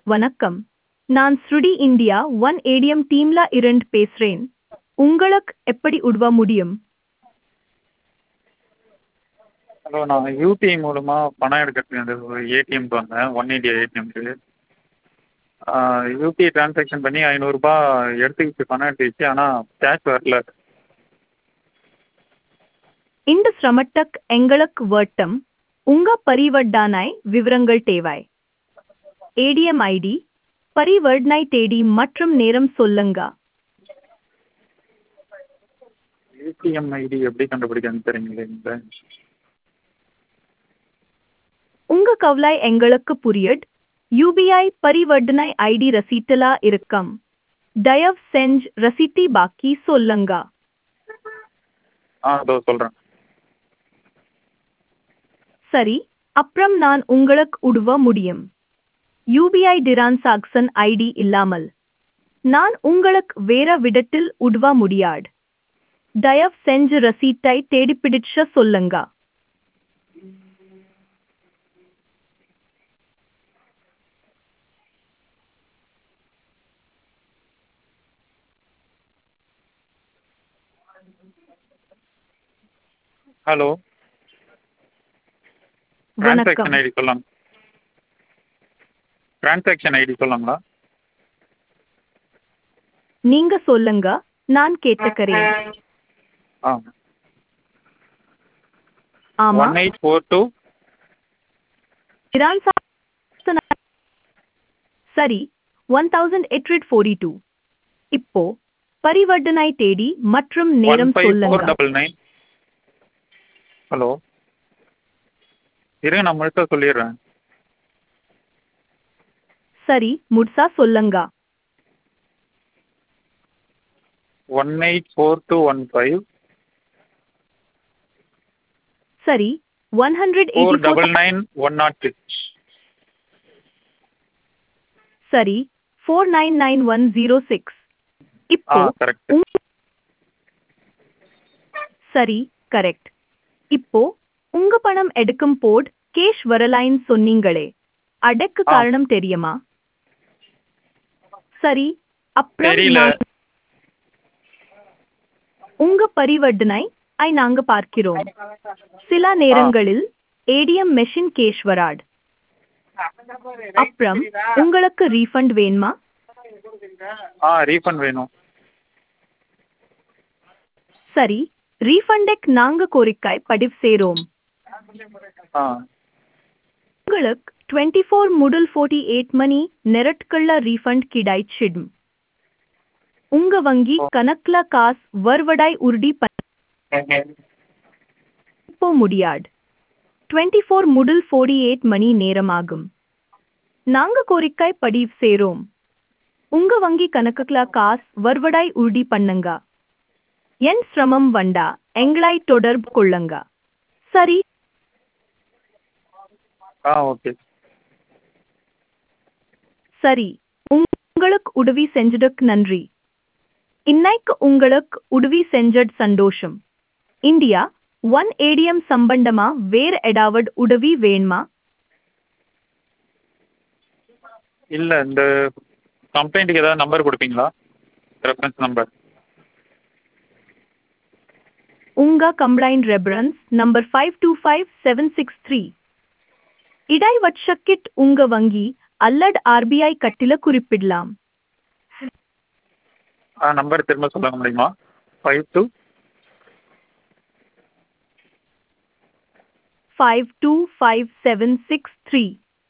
வணக்கம் நான் ஸ்ருடி இந்தியா ஒன் ஏடிஎம் டீம்ல இருந்து பேசுறேன் உங்களுக்கு எப்படி உதவ முடியும் ஹலோ நான் யூபிஐ மூலமாக பணம் எடுக்கிறதுக்கு அந்த ஏடிஎம்க்கு வந்தேன் ஒன் இண்டியா ஏடிஎம்க்கு யூபிஐ ட்ரான்சாக்ஷன் பண்ணி ஐநூறுரூபா எடுத்துக்கிச்சு பணம் எடுத்துக்கிச்சு ஆனால் கேஷ் வரல இந்த சிரமத்துக்கு எங்களுக்கு வட்டம் உங்க பரிவர்த்தனை விவரங்கள் தேவை ஏடிஎம் ஐடி பரிவர்த்தனை தேதி மற்றும் நேரம் சொல்லுங்க ஏடிஎம் ஐடி எப்படி கண்டுபிடிக்கன்னு தெரியுங்களே உங்க கவலை எங்களுக்கு புரியுது யூபிஐ பரிவர்த்தனை ஐடி ரசீட்டலா இருக்கும் தயவு செஞ்சு ரசீட்டி பாக்கி சொல்லுங்க ஆ அதோ சொல்கிறேன் சரி அப்புறம் நான் உங்களுக்கு உதவ முடியும் யூபிஐ டிரான்சாக்சன் ஐடி இல்லாமல் நான் உங்களுக்கு வேற விதத்தில் உதவ முடியாது தயவு செஞ்சு ரசீட்டை தேடிப்பிடிச்ச சொல்லுங்க ஹலோ வணக்கம் ட்ரான்சாக்ஷன் ஐடி சொல்லாங்க ட்ரான்சாக்ஷன் ஐடி சொல்லாங்களா நீங்க சொல்லுங்க நான் கேட்டுக்கிறேன் ஆ ஆமா one eight four two transaction சரி one thousand eight hundred forty two இப்போ பரிவர்த்தனை தேதி மற்றும் ஒன் நேரம் ஃபைவ் ஃபோர் சொல்லுங்க டபுள் நைன் ஹலோ இருங்க நான் முழுசாக சொல்லிடுறேன் சரி முட்சா சொல்லுங்க one eight four two one five சரி one hundred four eighty double nine one nought six சரி four nine nine one zero six ஆ இப்போ கரெக்ட் உங்க- சரி கரெக்ட் இப்போ உங்க பணம் எடுக்கும் போட் கேஷ் வரலைன்னு சொன்னீங்களே அடக்கு ஆ. காரணம் தெரியுமா சரி அப்புறம் தெரியல. நான் உங்க பரிவர்த்தனை ஐ நாங்க பார்க்கிறோம் சில நேரங்களில் ஏடிஎம் மெஷின் கேஷ் வராது அப்புறம் உங்களுக்கு ரீஃபண்ட் வேணுமா ஆ ரீஃபண்ட் வேணும் சரி ரீஃபண்டுக்கு நாங்க கோரிக்கை பதிவு செய்றோம் ஆ உங்களுக்கு டுவெண்ட்டி ஃபோர் முதல் ஃபோர்ட்டி எயிட் மணி நேரத்துக்குள்ள ரீஃபண்ட் கிடைச்சிடும் உங்க வங்கி கணக்குல காசு வருவதாய் உறுதி பண்ண முடியாது டுவெண்ட்டி ஃபோர் முதல் ஃபோர்ட்டி எயிட் மணி நேரமாகும் நாங்க கோரிக்கை பதிவு செய்றோம் உங்க வங்கி கணக்குல காசு வருவதாய் உறுதி பண்ணுங்க என் சிரமம் வண்டா எங்களை தொடர்பு கொள்ளுங்க சரி ஆ ஓகே சரி உங்களுக்கு உதவி செஞ்சதுக்கு நன்றி இன்னைக்கு உங்களுக்கு உதவி செஞ்சது சந்தோஷம் இந்தியா ஒன் ஏடிஎம் சம்பந்தமா வேற ஏதாவது உதவி வேணுமா இல்லை இந்த கம்ப்ளைண்ட்டுக்கு ஏதாவது நம்பர் கொடுப்பீங்களா ரெஃபரன்ஸ் நம்பர் உங்க complaint reference number five two five seven six three இடை வட்சக்கிட் உங்க வங்கி அல்லது ஆர்பிஐ கட்டில குறிப்பிடலாம் ஆ நம்பர் திரும்ப சொல்ல முடியுமா five two five two five seven six three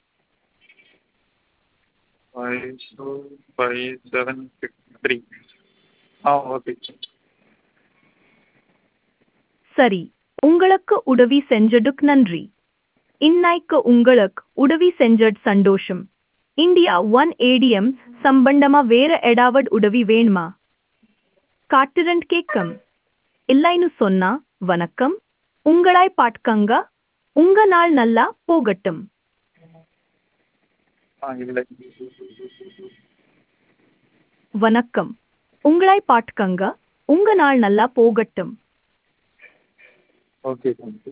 five two five seven six three ஆ ஓகே சரி உங்களுக்கு உதவி செஞ்சதுக்கு நன்றி இன்னைக்கு உங்களுக்கு உதவி செஞ்சது சந்தோஷம் இந்தியா ஒன் ஏடிஎம் சம்பந்தமா வேற ஏதாவது உதவி வேணுமா காட்டுரண்ட் கேட்கம் இல்லைன்னு சொன்னா வணக்கம் உங்களாய் பாட்கங்க உங்க நாள் நல்லா போகட்டும் ஆ இல்லை வணக்கம் உங்களாய் பாட்கங்க உங்க நாள் நல்லா போகட்டும் ஓகே தேங்க்யூ